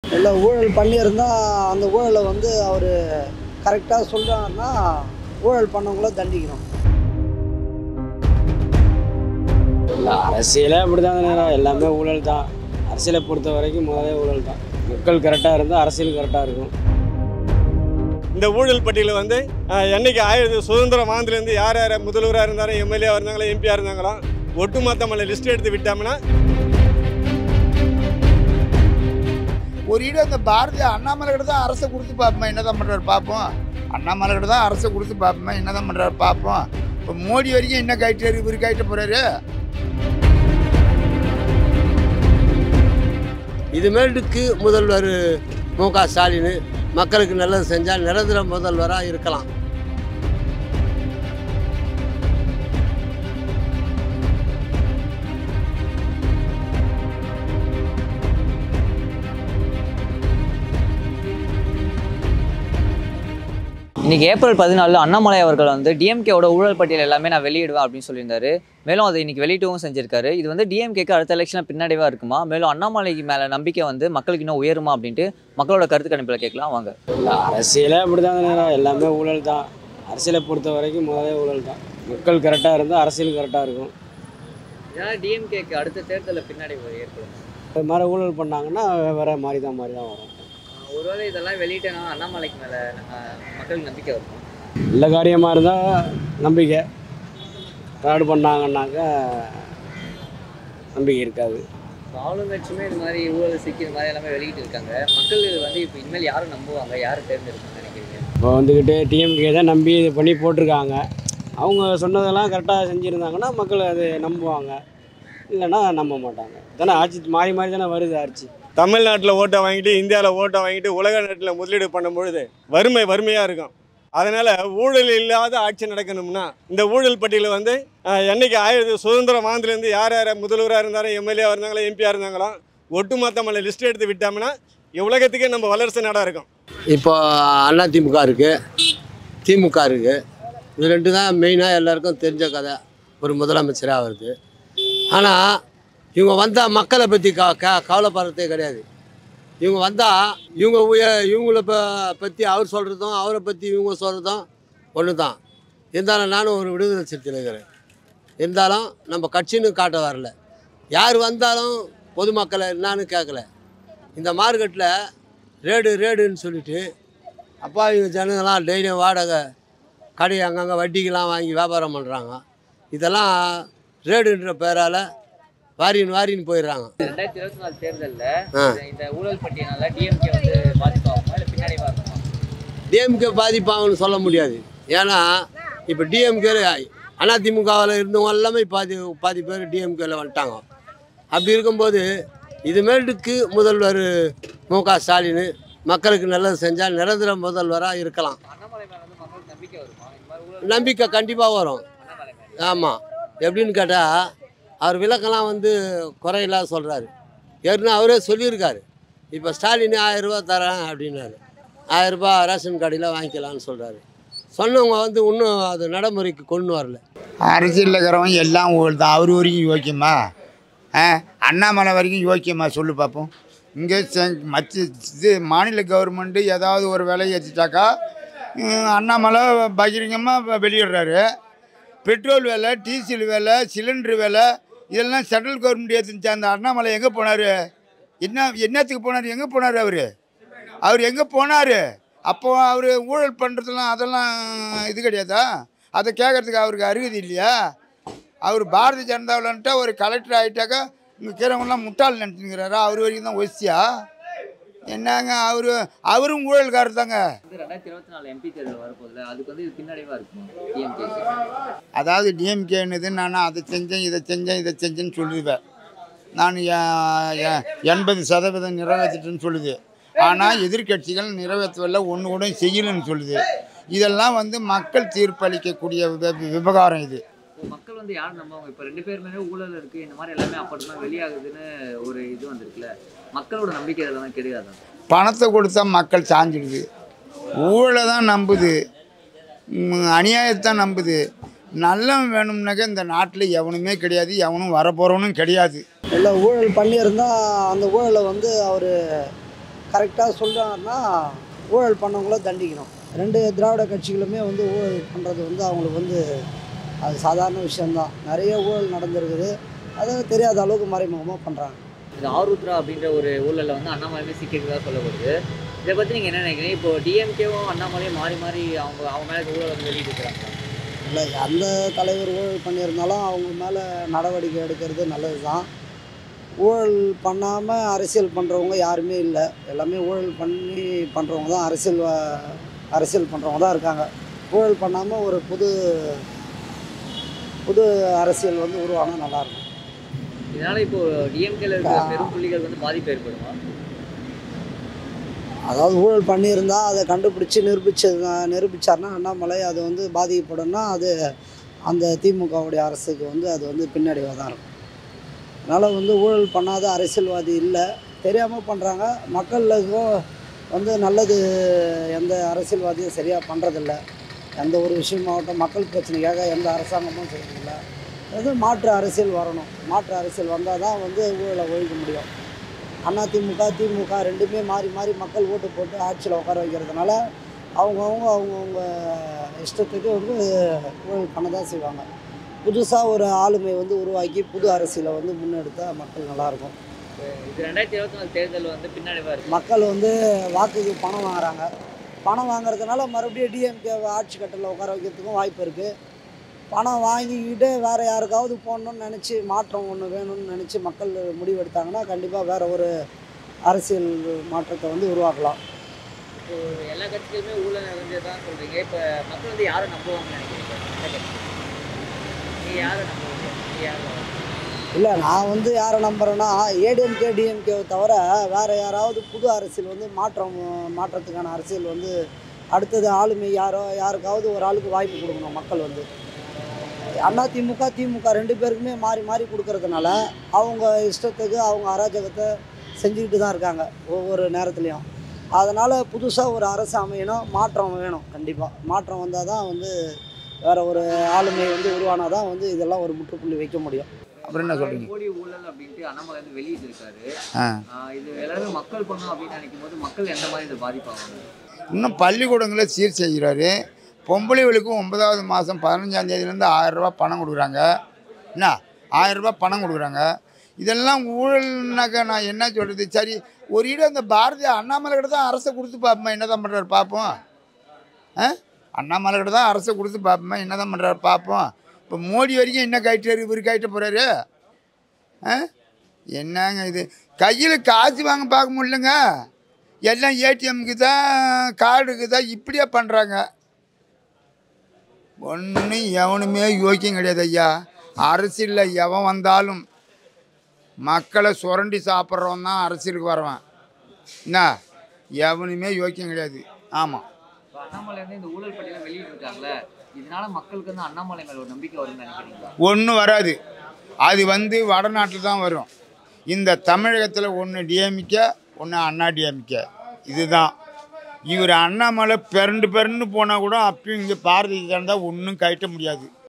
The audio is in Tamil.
இல்லை ஊழல் பண்ணியிருந்தால் அந்த ஊழலை வந்து அவர் கரெக்டாக சொல்கிறாங்கன்னா ஊழல் பண்ணவங்கள தண்டிக்கணும் இல்லை அரசியலே அப்படி தான் எல்லாமே ஊழல் தான் அரசியலை பொறுத்த வரைக்கும் முதலே ஊழல் தான் மக்கள் கரெக்டாக இருந்தால் அரசியல் கரெக்டாக இருக்கும் இந்த ஊழல் பட்டியலில் வந்து அஹ், என்னைக்கு ஆயிரத்தி சுதந்திர மாநிலேருந்து யார் யார் முதல்வராக இருந்தாரோ எம்எல்ஏவாக இருந்தாங்களோ எம்பியாக இருந்தாங்களோ ஒட்டுமொத்த லிஸ்ட் எடுத்து விட்டோம்னா ஒரு இடம் அந்த பாரதிய அண்ணாமலை கிட்ட தான் அரசை கொடுத்து பார்ப்போம் என்னதான் பண்ணுறாரு பார்ப்போம் அண்ணாமலை கிட்ட தான் அரசை கொடுத்து பார்ப்போம் என்னதான் பண்ணுறாரு பார்ப்போம் இப்போ மோடி வரைக்கும் என்ன கைட்டாரு இவர் கைட்ட போகிறாரு இதுமேட்டுக்கு முதல்வர் மு க ஸ்டாலின் மக்களுக்கு நல்லது செஞ்சால் நிரந்தர முதல்வராக இருக்கலாம் இன்னைக்கு ஏப்ரல் பதினாலில் அண்ணாமலை அவர்கள் வந்து டிஎம்கேவோட ஊழல் பட்டியல் எல்லாமே நான் வெளியிடுவேன் அப்படின்னு சொல்லியிருந்தாரு மேலும் அதை இன்னைக்கு வெளியிட்டவும் செஞ்சிருக்காரு இது வந்து டிஎம்கேக்கு அடுத்த எலெக்ஷனில் பின்னடைவாக இருக்குமா மேலும் அண்ணாமலைக்கு மேலே நம்பிக்கை வந்து மக்களுக்கு இன்னும் உயருமா அப்படின்ட்டு மக்களோட கருத்து கணிப்பில் கேட்கலாம் வாங்க இல்லை அரசியலே அப்படி தான் எல்லாமே ஊழல் தான் அரசியலை பொறுத்த வரைக்கும் முதலே ஊழல் தான் மக்கள் கரெக்டாக இருந்தால் அரசியல் கரெக்டாக இருக்கும் ஏன்னா டிஎம்கேக்கு அடுத்த தேர்தலில் பின்னடைவு ஏற்படும் அது மாதிரி ஊழல் பண்ணாங்கன்னா வேற மாதிரி தான் மாதிரி தான் வரும் ஒருவேளை இதெல்லாம் வெளியிட்டனா அண்ணாமலைக்கு மேலே மக்களுக்கு நம்பிக்கை வரும் நல்ல காரியமாக இருந்தால் நம்பிக்கை ஃப்ராடு பண்ணாங்கன்னாக்க நம்பிக்கை இருக்காது ஆளுங்கட்சியுமே இது மாதிரி ஊழல் சிக்கி இது மாதிரி எல்லாமே வெளியிட்டு இருக்காங்க மக்கள் இது வந்து இப்போ இனிமேல் யாரும் நம்புவாங்க யாரும் தேர்ந்தெடுக்கணும்னு நினைக்கிறீங்க இப்போ வந்துக்கிட்டு டிஎம்கே தான் நம்பி இது பண்ணி போட்டிருக்காங்க அவங்க சொன்னதெல்லாம் கரெக்டாக செஞ்சுருந்தாங்கன்னா மக்கள் அது நம்புவாங்க இல்லைன்னா நம்ப மாட்டாங்க தானே ஆட்சி மாறி மாறி தானே வருது ஆட்சி தமிழ்நாட்டில் ஓட்டை வாங்கிட்டு இந்தியாவில் ஓட்டை வாங்கிட்டு உலக நாட்டில் முதலீடு பண்ணும்பொழுது வறுமை வறுமையாக இருக்கும் அதனால் ஊழல் இல்லாத ஆட்சி நடக்கணும்னா இந்த ஊழல் பட்டியலில் வந்து அஹ், என்னைக்கு ஆயிரத்தி சுதந்திர மாநிலேருந்து யார் யார் முதல்வராக இருந்தாரோ எம்எல்ஏவாக இருந்தாங்களோ எம்பியாக இருந்தாங்களோ ஒட்டுமொத்த லிஸ்ட் எடுத்து விட்டோம்னா உலகத்துக்கே நம்ம வளர்ச்சி நாடாக இருக்கும் இப்போ அண்ணா திமுக இருக்குது திமுக இருக்குது இது ரெண்டு தான் மெயினாக எல்லாருக்கும் தெரிஞ்ச கதை ஒரு முதலமைச்சராக வருது ஆனால் இவங்க வந்தால் மக்களை பற்றி க க கவலைப்படுறதே கிடையாது இவங்க வந்தால் இவங்க உய இவங்கள ப பற்றி அவர் சொல்கிறதும் அவரை பற்றி இவங்க சொல்கிறதும் ஒன்று தான் இருந்தாலும் நானும் ஒரு விடுதலை சிறுத்தையில் இருக்கிறேன் இருந்தாலும் நம்ம கட்சின்னு காட்ட வரல யார் வந்தாலும் பொதுமக்களை என்னான்னு கேட்கல இந்த மார்க்கெட்டில் ரேடு ரேடுன்னு சொல்லிட்டு அப்பா இவங்க ஜனங்கள்லாம் டெய்லியும் வாடகை கடை அங்கங்கே வட்டிக்கெல்லாம் வாங்கி வியாபாரம் பண்ணுறாங்க இதெல்லாம் ரேடுன்ற பேரால் வாரின்னு வாரின்னு போயிடுறாங்க ரெண்டாயிரத்தி இருபத்தி நாலு ஆ. தேர்தலில் இந்த ஊழல் பட்டியலால் டிஎம்கே வந்து பாதிப்பாகுமா இல்லை பின்னடைவாக இருக்குமா டிஎம்கே பாதிப்பாங்கன்னு சொல்ல முடியாது ஏன்னா இப்போ டிஎம்கே அதிமுகவில் இருந்தவங்க எல்லாமே பாதி பாதி பேர் டிஎம்கேல வந்துட்டாங்க அப்படி இருக்கும்போது இதுமேட்டுக்கு முதல்வர் மு க ஸ்டாலின் மக்களுக்கு நல்லது செஞ்சால் நிரந்தர முதல்வராக இருக்கலாம் அண்ணாமலை மேலே வந்து மக்களுக்கு நம்பிக்கை வருமா இந்த மாதிரி ஊழல் நம்பிக்கை கண்டிப்பாக வரும் அண்ணாமலை மேலே ஆமாம் எப்படின்னு கேட்டால் அவர் விளக்கெல்லாம் வந்து குறையில்லாத சொல்கிறாரு ஏற்கனவே அவரே சொல்லியிருக்காரு இப்போ ஸ்டாலின் ஆயிரரூபா தரேன் அப்படின்னாரு ஆயிரரூபா ரேஷன் கடையில் வாங்கிக்கலாம்னு சொல்கிறாரு சொன்னவங்க வந்து இன்னும் அது நடைமுறைக்கு கொண்டு வரல அரசியலில் இருக்கிறவன் எல்லாம் ஊழல் தான் அவர் வரைக்கும் யோக்கியமா ஆ அண்ணாமலை வரைக்கும் யோக்கியமா சொல்லு பார்ப்போம் இங்கே மத்திய இது மாநில கவர்மெண்ட்டு ஏதாவது ஒரு விலை ஏற்றிட்டாக்கா ம், அண்ணாமலை பகிரங்கமாக வெளியிடுறாரு பெட்ரோல் விலை டீசல் விலை சிலிண்டர் விலை இதெல்லாம் சென்ட்ரல் கவர்மெண்ட் ஏற்றுச்சு அந்த அண்ணாமலை எங்கே போனார் என்ன என்னத்துக்கு போனார் எங்கே போனார் அவர் அவர் எங்கே போனார் அப்போ அவர் ஊழல் பண்ணுறதுலாம் அதெல்லாம் இது கிடையாதா அதை கேட்குறதுக்கு அவருக்கு அருகதி இல்லையா அவர் பாரதிய ஜனதாவில்ன்ட்டா ஒரு கலெக்டர் ஆகிட்டாக்கா இங்கே இருக்கிறவங்களாம் முட்டாள் நினச்சிக்கிறாரா அவர் வரைக்கும் தான் ஒசியா என்னங்க அவர் அவரும் ஊழல்காரர் தாங்க வந்து ரெண்டாயிரத்தி இருபத்தி நாலு எம்பி தேர்தல் வரப்போகுதுல அதுக்கு வந்து இது பின்னடைவாக இருக்குமா டிஎம்கே அதாவது டிஎம்கேன்னுது நான் அதை செஞ்சேன் இதை செஞ்சேன் இதை செஞ்சேன்னு சொல்லுவேன் நான் எ- எ- எண்பது சதவீதம் நிறைவேற்றிட்டேன்னு சொல்லுது ஆனால் எதிர்க்கட்சிகள் நிறைவேற்றவில்லை ஒன்று கூட செய்யலைன்னு சொல்லுது இதெல்லாம் வந்து மக்கள் தீர்ப்பளிக்கக்கூடிய வி- விவகாரம் இது மக்கள் வந்து யார் நம்புவாங்க இப்போ ரெண்டு பேர் மேலே ஊழல் இருக்குது இந்த மாதிரி எல்லாமே அப்படி தான் வெளியாகுதுன்னு ஒரு இது வந்திருக்குல்ல மக்களோட நம்பிக்கை இதெல்லாம் கிடையாது பணத்தை கொடுத்தா மக்கள் சாஞ்சிடுது ஊழலை தான் நம்புது ம், அநியாயத்தான் நம்புது நல்லவன் வேணும்னாக்க இந்த நாட்டில் எவனுமே கிடையாது எவனும் வரப்போகிறவனும் கிடையாது இல்லை ஊழல் பண்ணியிருந்தால் அந்த ஊழலை வந்து அவர் கரெக்டாக சொல்கிறாங்கன்னா ஊழல் பண்ணவங்கள தண்டிக்கணும் ரெண்டு திராவிட கட்சிகளுமே வந்து ஊழல் பண்ணுறது வந்து அவங்களுக்கு வந்து அது சாதாரண விஷயம்தான் நிறைய ஊழல் நடந்திருக்குது அதை தெரியாத அளவுக்கு மறைமுகமாக பண்ணுறாங்க இது ஆருத்ரா அப்படின்ற ஒரு ஊழலில் வந்து அண்ணாமலையுமே சிக்கிக்கிறதா சொல்லப்படுது இதை பற்றி நீங்கள் என்ன நினைக்கிறீங்க இப்போ டிஎம்கேவும் அண்ணாமலையும் மாறி மாறி அவங்க அவங்க மேலே ஊழல் வந்து வெளியிட்டு இருக்கிறாங்க இல்லை எந்த தலைவர் ஊழல் பண்ணியிருந்தாலும் அவங்க மேலே நடவடிக்கை எடுக்கிறது நல்லது தான் ஊழல் பண்ணாமல் அரசியல் பண்ணுறவங்க யாருமே இல்லை எல்லாமே ஊழல் பண்ணி பண்ணுறவங்க தான் அரசியல் வ- அரசியல் பண்ணுறவங்க தான் இருக்காங்க ஊழல் பண்ணாமல் ஒரு புது புது அரசியல் வந்து உருவானா நல்லாயிருக்கும் இதனால இப்போ டிஎம்கேல இருக்கிற பெரும் புள்ளிகள் வந்து பாதிப்பு ஏற்படுமா அதாவது ஊழல் பண்ணியிருந்தா அதை கண்டுபிடிச்சி நிரூபிச்சு நிரூபிச்சார்னா அண்ணாமலை அது வந்து பாதிக்கப்படும்னா அது அந்த திமுகவுடைய அரசுக்கு வந்து அது வந்து பின்னடைவாக தான் இருக்கும் அதனால் வந்து ஊழல் பண்ணாத அரசியல்வாதி இல்லை தெரியாமல் பண்ணுறாங்க மக்களுக்கும் வந்து நல்லது எந்த அரசியல்வாதியும் சரியாக பண்ணுறதில்ல எந்த ஒரு விஷயமாகட்டும் மக்கள் பிரச்சனைக்காக எந்த அரசாங்கமும் செய்யறதில்ல அது மாற்று அரசியல் வரணும் மாற்று அரசியல் வந்தால் தான் வந்து ஊழலை ஒழிக்க முடியும் அண்ணா திமுக திமுக ரெண்டுமே மாறி மாறி மக்கள் ஓட்டு போட்டு ஆட்சியில் உட்கார வைக்கிறதுனால அவங்கவுங்க அவங்கவுங்க இஷ்டத்துக்கு வந்து ஊழல் பண்ண தான் செய்வாங்க புதுசாக ஒரு ஆளுமை வந்து உருவாக்கி புது அரசியலை வந்து முன்னெடுத்தா மக்கள் நல்லாயிருக்கும் இது ரெண்டாயிரத்தி இருபத்தி நாலு தேர்தல் வந்து பின்னடைவாக இருக்கு மக்கள் வந்து வாக்குக்கு பணம் வாங்குறாங்க பணம் வாங்குறதுனால மறுபடியும் டிஎம்கே ஆட்சி கட்டலில் உட்கார வைக்கிறதுக்கும் வாய்ப்பு இருக்குது பணம் வாங்கிக்கிட்டு வேறு யாருக்காவது போடணும்னு நினச்சி மாற்றம் ஒன்று வேணும்னு நினச்சி மக்கள் முடிவெடுத்தாங்கன்னா கண்டிப்பாக வேறு ஒரு அரசியல் மாற்றத்தை வந்து உருவாக்கலாம் இப்போ எல்லா கட்சிகளுமே ஊழல் நிறைஞ்சதான் சொல்றீங்க இப்போ மக்கள் வந்து யாரை நம்புவாங்கன்னு நினைக்கிறீங்க எந்த கட்சி நீ யாரை நம்புவீங்க நீ யாரை இல்லை நான் வந்து யாரை நம்புகிறேன்னா ஏடிஎம்கே டிஎம்கேவை தவிர வேறு யாராவது புது அரசியல் வந்து மாற்றம் மாற்றத்துக்கான அரசியல் வந்து அடுத்தது ஆளுமை யாரோ யாருக்காவது ஒரு ஆளுக்கு வாய்ப்பு கொடுக்கணும் மக்கள் வந்து அண்ணா திமுக திமுக ரெண்டு பேருக்குமே மாறி மாறி கொடுக்கறதுனால அவங்க இஷ்டத்துக்கு அவங்க அராஜகத்தை செஞ்சுக்கிட்டு தான் இருக்காங்க ஒவ்வொரு நேரத்துலையும் அதனால் புதுசாக ஒரு அரசு அமையணும் மாற்றம் வேணும் கண்டிப்பாக மாற்றம் வந்தால் தான் வந்து வேறு ஒரு ஆளுமை வந்து உருவானால் தான் வந்து இதெல்லாம் ஒரு முற்றுப்புள்ளி வைக்க முடியும் அப்புறம் என்ன சொல்கிறீங்க கோடி ஊழல் அப்படின்ட்டு அண்ணாமலை வந்து வெளியிட்டு இருக்காரு ஆ ஆஹ் இது எல்லாருமே மக்கள் பண்ணணும் அப்படின்னு நினைக்கும் போது மக்கள் எந்த மாதிரி இது பாதிப்பாங்க இன்னும் பள்ளிக்கூடங்களை சீர் செய்கிறாரு பொம்பளைகளுக்கும் ஒன்பதாவது மாதம் பதினஞ்சாம் தேதியிலேருந்து ஆயிரரூபா பணம் கொடுக்குறாங்க என்ன ஆயிரரூபா பணம் கொடுக்குறாங்க இதெல்லாம் ஊழல்னாக்கா நான் என்ன சொல்கிறது சரி ஒரு இடம் அந்த பாரதிய அண்ணாமலை கிட்ட தான் அரசை கொடுத்து பார்ப்போமா என்ன தான் பண்ணுறாரு பார்ப்போம் ஆ அண்ணாமலை கிட்ட தான் அரசை கொடுத்து பார்ப்போமா என்ன தான் பண்ணுறாரு பார்ப்போம் இப்போ மோடி வரைக்கும் என்ன கைட்டாரு இவர் கைட்ட போகிறாரு ஆ என்னங்க இது கையில் காசு வாங்க பார்க்க முடியலங்க எல்லாம் ஏடிஎம்க்கு தான் கார்டுக்கு தான் இப்படியே பண்ணுறாங்க ஒன்றும் எவனுமே யோக்கியம் கிடையாது ஐயா அரசியலில் எவன் வந்தாலும் மக்களை சுரண்டி சாப்பிட்றவன் தான் அரசியலுக்கு வரவன் என்ன எவனுமே யோக்கியம் கிடையாது ஆமாம் இப்போ அண்ணாமலை வந்து இந்த ஊழல் பட்டியலை வெளியிட்டு இருக்காங்கல்ல இதனால மக்களுக்கு வந்து அண்ணாமலை மேல ஒரு நம்பிக்கை வரும்னு நினைக்கிறீங்களா ஒன்றும் வராது அது வந்து வடநாட்டில் தான் வரும் இந்த தமிழகத்தில் ஒன்று டிஎம்கே ஒன்று அண்ணா டிஎம்கே இதுதான் இவர் அண்ணாமலை பிறண்டு பிறண்டு போனால் கூட அப்பயும் இங்கே பாரதிய ஜனதா ஒன்றும் கட்ட முடியாது